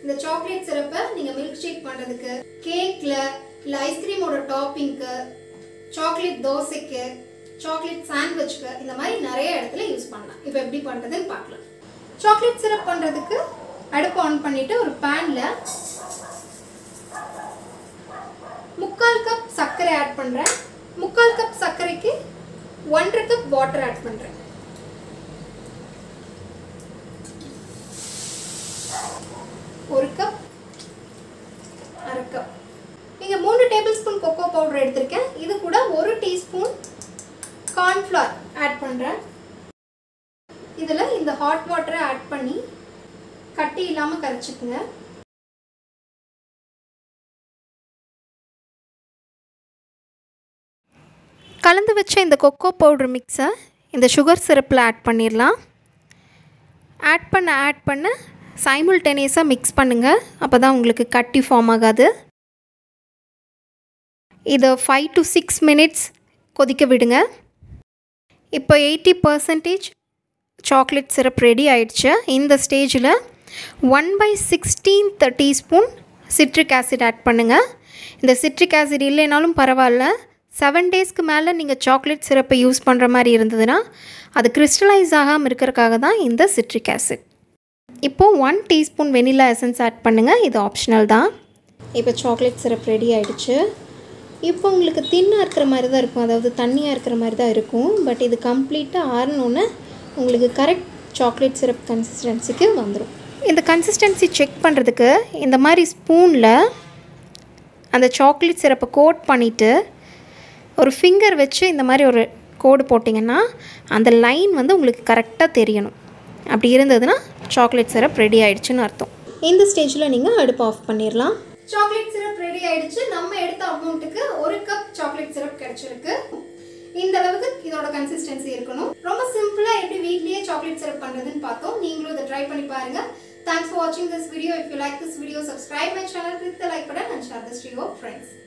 இந்த சாக்லேட் சிரப்பை நீங்கள் milk shake பண்ணுறதுக்கு கேக்கில் இல்லை ஐஸ்கிரீமோட டாப்பிங்க்கு சாக்லேட் தோசைக்கு சாக்லேட் சாண்ட்விச்க்கு இந்த மாதிரி நிறைய இடத்துல யூஸ் பண்ணலாம் இப்போ எப்படி பண்ணுறதுன்னு பார்க்கலாம் சாக்லேட் சிரப் பண்ணுறதுக்கு அடுப்பு ஆன் பண்ணிவிட்டு ஒரு பேனில் முக்கால் கப் சர்க்கரை ஆட் பண்ணுறேன் முக்கால் கப் சர்க்கரைக்கு ஒன்றரை கப் வாட்டர் ஆட் பண்ணுறேன் ஒரு கப் அரை கப் இங்கே மூணு டேபிள் ஸ்பூன் கொக்கோ பவுடர் எடுத்திருக்கேன் இது கூட ஒரு டீஸ்பூன் கார்ன்ஃப்ளவர் ஆட் பண்ணுறேன் இதில் இந்த ஹாட் வாட்டரை ஆட் பண்ணி கட்டி இல்லாமல் கரைச்சிக்குங்க கலந்து வச்ச இந்த கொக்கோ பவுடர் மிக்ஸை இந்த சுகர் சிரப்பில் ஆட் பண்ணிடலாம் ஆட் பண்ண ஆட் பண்ண சைமுல்டேனியஸாக மிக்ஸ் பண்ணுங்கள் அப்போ தான் உங்களுக்கு கட்டி ஃபார்ம் ஆகாது இதை ஃபைவ் டு சிக்ஸ் மினிட்ஸ் கொதிக்க விடுங்க இப்போ eighty percentage chocolate syrup ready ஆயிடுச்சு இந்த ஸ்டேஜில் one by sixteenth teaspoon citric acid add பண்ணுங்கள் இந்த சிட்ரிக் ஆசிட் இல்லைனாலும் பரவாயில்ல செவன் டேஸ்க்கு மேலே நீங்கள் சாக்லேட் சிரப்பை யூஸ் பண்ணுற மாதிரி இருந்ததுன்னா அது கிறிஸ்டலைஸ் ஆகாமல் இருக்கிறக்காக தான் இந்த சிட்ரிக் ஆசிட் இப்போது one teaspoon vanilla essence add பண்ணுங்கள் இது ஆப்ஷனல் தான் இப்போ சாக்லேட் சிரப் ரெடி ஆகிடுச்சு இப்போ உங்களுக்கு தின்னாக இருக்கிற மாதிரி தான் இருக்கும் அதாவது தண்ணியாக இருக்கிற மாதிரி தான் இருக்கும் பட் இது கம்ப்ளீட்டாக ஆறினோன்னே உங்களுக்கு கரெக்ட் சாக்லேட் சிரப் கன்சிஸ்டன்சிக்கு வந்துடும் இந்த கன்சிஸ்டன்சி செக் பண்ணுறதுக்கு இந்த மாதிரி ஸ்பூனில் அந்த சாக்லேட் சிரப்பை கோட் பண்ணிவிட்டு ஒரு ஃபிங்கர் வச்சு இந்த மாதிரி ஒரு கோடு போட்டிங்கன்னா அந்த லைன் வந்து உங்களுக்கு கரெக்டாக தெரியணும் அப்படி இருந்ததுன்னா சாக்லேட் சிரப் ரெடி ஆயிடுச்சுன்னு அர்த்தம் இந்த ஸ்டேஜில் நீங்கள் அடுப்பு ஆஃப் பண்ணிடலாம் சாக்லேட் சிரப் ரெடி ஆயிடுச்சு நம்ம எடுத்த அமௌண்ட்டுக்கு ஒரு கப் சாக்லேட் சிரப் கிடைச்சிருக்கு இந்த அளவுக்கு இதோட கன்சிஸ்டன்சி இருக்கணும் ரொம்ப சிம்பிளா எப்படி வீட்லயே சாக்லேட் சிரப் பண்றதுன்னு பார்த்தோம் நீங்களும் இதை ட்ரை பண்ணி பாருங்க தேங்க்ஸ் ஃபார் வாட்சிங் this video if you like this video subscribe my channel click the like button and share this to your friends